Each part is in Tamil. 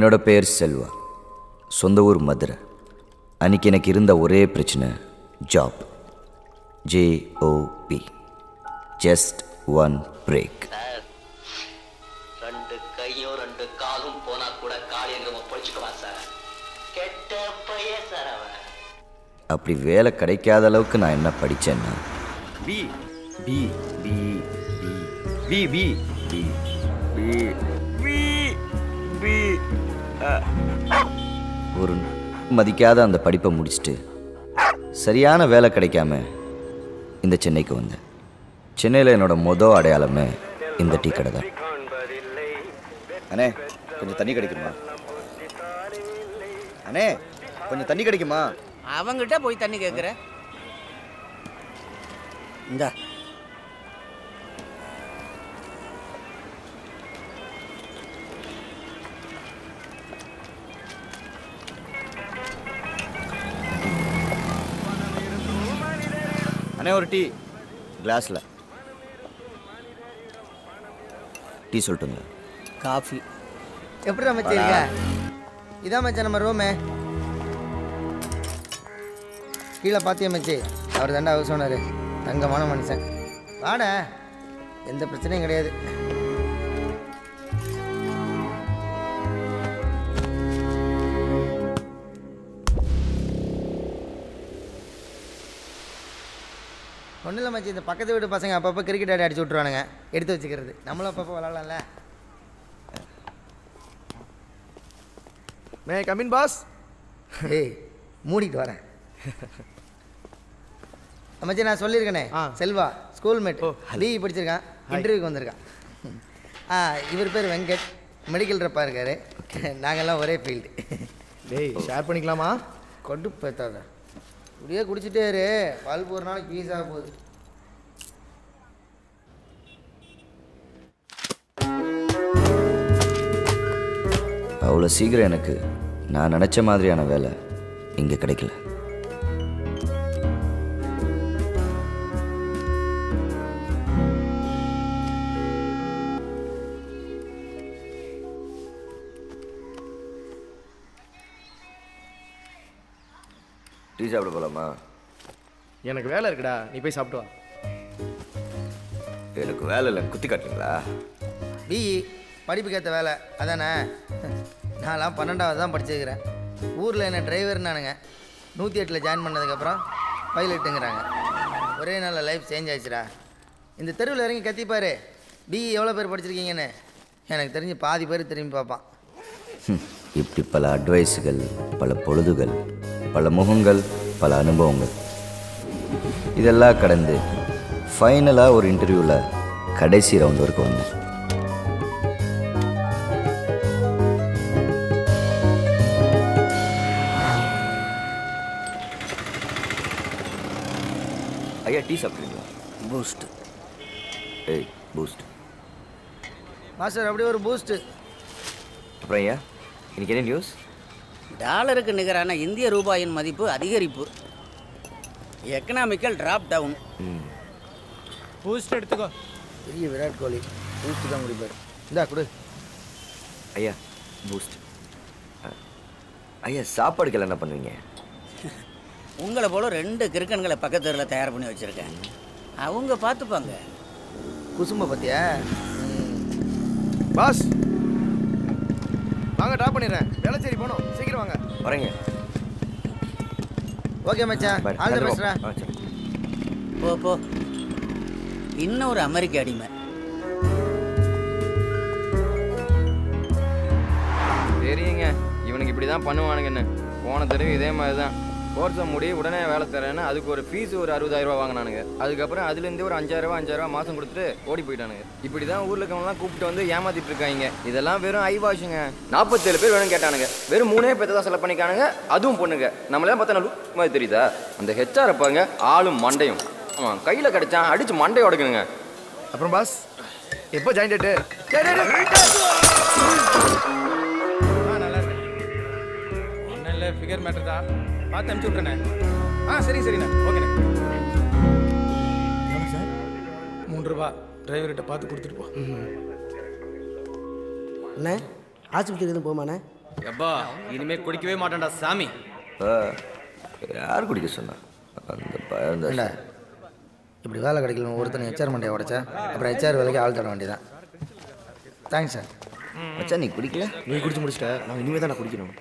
என்னோட பேர் செல்வா சொந்த ஊர் மதுரை அன்னைக்கு எனக்கு இருந்த ஒரே பிரச்சனை job J O B just one break sir ரெண்டு கையும் ரெண்டு காலும் போனா கூட காளியங்க பொழிச்சுக்குவான் சார் கெட்ட பையன் சார் அவன் அப்படி வேலை கிடைக்காத அளவுக்கு நான் என்ன படித்தேன்னா B B B B B B B B B ஒரு மதிக்காத அந்த படிப்பை முடிச்சுட்டு சரியான வேலை கிடைக்காம இந்த சென்னைக்கு வந்தேன் சென்னையில் என்னோட மொதல் அடையாளமே இந்த டீ கடை தான் அண்ணே கொஞ்சம் தண்ணி கிடைக்குமா அண்ணே கொஞ்சம் தண்ணி கிடைக்குமா அவங்கிட்ட போய் தண்ணி கேட்குற இந்தா அண்ணே ஒரு டீ கிளாஸில் டீ சொல்லட்டுங்களா காஃபி எப்படி மச்சி இருக்க இதான் மச்சான் நம்ம ரூமு கீழே பார்த்தியா மச்சி அவர் தாண்டா ஹவுஸ் ஓனர் தங்கமான மனுஷன் வாட எந்த பிரச்சனையும் கிடையாது ஒன்றும் இல்லை மச்சி இந்த பக்கத்து வீட்டு பசங்க அப்பப்போ கிரிக்கெட் ஆடி அடிச்சு விட்ருவானுங்க எடுத்து வச்சுக்கிறது நம்மளும் அப்பப்போ விளாட்லாம்ல மே கமின் பாஸ் ஏய் மூடிட்டு வரேன் அமைச்சர் நான் சொல்லியிருக்கேனே ஆ. செல்வா ஸ்கூல் மேட் ஓ, பிஇ படிச்சிருக்கான் இன்டர்வியூக்கு வந்திருக்கான் ஆ இவர் பேர் வெங்கட் மெடிக்கல் ரப்பாக இருக்காரு நாங்கெல்லாம் ஒரே ஃபீல்டு டேய் ஷேர் பண்ணிக்கலாமா கொண்டு பேத்தாத இப்படியே குடிச்சிட்டே இரு பல்பு ஒரு நாளைக்கு பீஸாக போகுது அவ்வளோ சீக்கிரம் எனக்கு நான் நினச்ச மாதிரியான வேலை இங்கே கிடைக்கல டீ சாப்பிட போகலாமா எனக்கு வேலை இருக்குடா நீ போய் சாப்பிட்டு வா எனக்கு வேலை இல்லை குத்தி காட்டுறீங்களா பிஇ படிப்புக்கு ஏற்ற வேலை அதானே நான்லாம் பன்னெண்டாவது தான் படிச்சிருக்கிறேன் ஊரில் என்ன டிரைவர்னானுங்க நூற்றி எட்டில் ஜாயின் பண்ணதுக்கப்புறம் பைலட்டுங்கிறாங்க ஒரே நாளில் லைஃப் சேஞ்ச் ஆயிடுச்சுடா இந்த தெருவில் இறங்கி கத்திப்பாரு பிஇ எவ்வளோ பேர் படிச்சிருக்கீங்கன்னு எனக்கு தெரிஞ்சு பாதி பேர் திரும்பி பார்ப்பான் ஹம், இப்படி பல அட்வைஸுகள் பல பொழுதுகள் பல முகங்கள் பல அனுபவங்கள் இதெல்லாம் கடந்து ஃபைனலாக ஒரு இன்டர்வியூவில் கடைசி ரவுண்ட் வரைக்கும் வந்தேன் ஐயா டீ சாப்பிட்றீங்களா பூஸ்ட் ஏய் பூஸ்ட் மாஸ்டர் அப்படியே ஒரு பூஸ்ட்டு அப்புறம் ஐயா இன்னைக்கு என்ன நியூஸ் டாலருக்கு நிகரான இந்திய ரூபாயின் மதிப்பு அதிகரிப்பு எக்கனாமிக்கல் டிராப் டவுன் பூஸ்ட் எடுத்துக்கோ பெரிய விராட் கோலி பூஸ்ட்டு தான் குடிப்பார் இந்தா கொடு ஐயா பூஸ்ட் ஐயா சாப்பாடுக்கெல்லாம் என்ன பண்ணுவீங்க உங்களை போல ரெண்டு கிறுக்கன்களை பக்கத்து தெருவில் தயார் பண்ணி வச்சுருக்கேன் அவங்க பார்த்துப்பாங்க குசும்ப பத்தியா பாஸ் வாங்க ட்ராப் பண்ணிடுறேன் வேளச்சேரி போகணும் சீக்கிரம் வாங்க வரேங்க ஓகே மச்சான் Bye. ஆல் தி வந்துருவோம். பெஸ்ட்ரா ஆ, சரி. போ போ இன்னொரு அமெரிக்க அடிமை தெரியுங்க இவனுக்கு இப்படி தான் பண்ணுவானுங்கன்னு போன தடவை இதே மாதிரி தான் கோர்ஸை முடி உடனே வேலை தரேன்னு அதுக்கு ஒரு ஃபீஸ் ஒரு அறுபதாயிரம் ரூபா வாங்கினானுங்க அதுக்கப்புறம் அதுலேருந்து ஒரு அஞ்சாயிரம் ரூபா அஞ்சாயிரம் ரூபா மாதம் கொடுத்துட்டு ஓடி போயிட்டானுங்க இப்படி தான் ஊரில் இருக்கவங்கலாம் கூப்பிட்டு வந்து ஏமாத்திட்டு இருக்காங்க இதெல்லாம் வெறும் ஐ வாஷுங்க நாற்பத்தேழு பேர் வேணும் கேட்டானுங்க வெறும் மூணே பேர்த்த தான் செலக்ட் பண்ணிக்கானுங்க அதுவும் பொண்ணுங்க நம்மளே பார்த்தா லுக் மாதிரி தெரியுதா அந்த ஹெச்ஆர் பாருங்க ஆளும் மண்டையும் அவன் கையில் கிடைச்சான் அடிச்சு மண்டையை உடைக்கணுங்க அப்புறம் பாஸ் எப்போ ஜாயின் டேட்டு ஆ நல்லா இருக்கு ஒன்றும் இல்லை ஃபிகர் மேட்டர் தான் பார்த்து அனுப்பிச்சி விட்றேண்ணே ஆ சரிங்க சரிண்ணே ஓகேண்ணே சார் மூன்று ரூபா டிரைவர்கிட்ட பார்த்து கொடுத்துட்டு போ அண்ணே ஆஸ்பத்திரிக்கு எதுவும் போமாண்ணே எப்பா இனிமே குடிக்கவே மாட்டேன்டா சாமி ஆ, யார் குடிக்க சொன்னா அந்த பயம் தான். ஏண்டா இப்படி வேலை கிடைக்கல ஒருத்தனை ஹெச்ஆர் மண்டையை உடைச்சா அப்புறம் ஹெச்ஆர் வேலைக்கு ஆள் தர வேண்டியதான் தேங்க்ஸ் சார் மச்சான் நீ குடிக்கல நீ குடிச்சு முடிச்சிட்ட நாங்கள் இனிமே தான் நான் குடிக்கணும்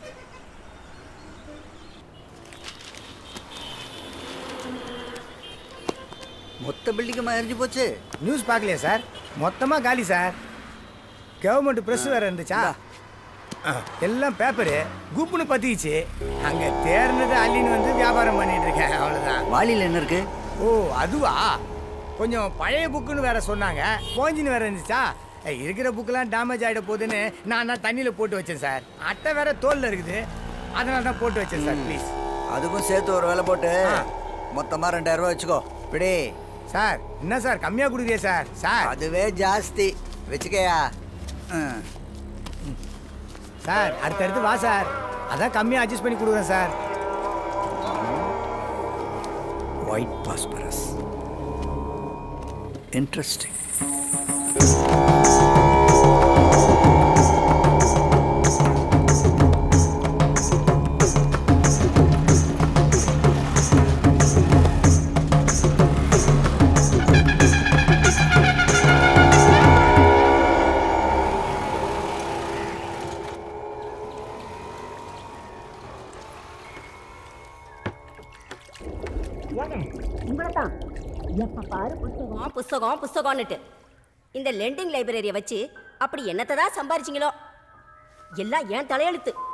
மொத்த பில்டிங்குமா எரிஞ்சு போச்சு நியூஸ் பார்க்கலையா சார் மொத்தமாக காலி சார் கவர்மெண்ட் ப்ரெஸ் வேறு இருந்துச்சா எல்லாம் பேப்பரு குப்புன்னு பத்திக்கிச்சு அங்கே தேர்ந்தது அள்ளின்னு வந்து வியாபாரம் பண்ணிட்டு இருக்கேன் அவ்வளோதான் வாளியில் என்ன இருக்கு ஓ அதுவா கொஞ்சம் பழைய புக்குன்னு வேற சொன்னாங்க போஞ்சின்னு வேற இருந்துச்சா ஏய், இருக்கிற புக்கெல்லாம் டேமேஜ் ஆகிட போகுதுன்னு நான் தான் தண்ணியில் போட்டு வச்சேன் சார் அட்டை வேற தோலில் இருக்குது அதனால தான் போட்டு வச்சேன் சார் ப்ளீஸ் அதுக்கும் சேர்த்து ஒரு வேலை போட்டு மொத்தமா ரெண்டாயிரம் ரூபாய் வச்சுக்கோ பிடி சார் என்ன சார் கம்மியாக கொடுக்குறியே சார் சார் அதுவே ஜாஸ்தி வச்சுக்கயா ம். சார் அடுத்தடுத்து வா சார் அதான் கம்மியாக அட்ஜஸ்ட் பண்ணி கொடுக்குறேன் சார் ஒயிட் பாஸ்பரஸ் இன்ட்ரெஸ்டிங் உங்களைத்தான் எப்ப பாரு புஸ்தகம் புஸ்தகம் புஸ்தகம்னுட்டு இந்த லெண்டிங் லைப்ரரியை வச்சு அப்படி என்னத்தை தான் சம்பாரிச்சிங்களோ எல்லாம் ஏன் தலையெழுத்து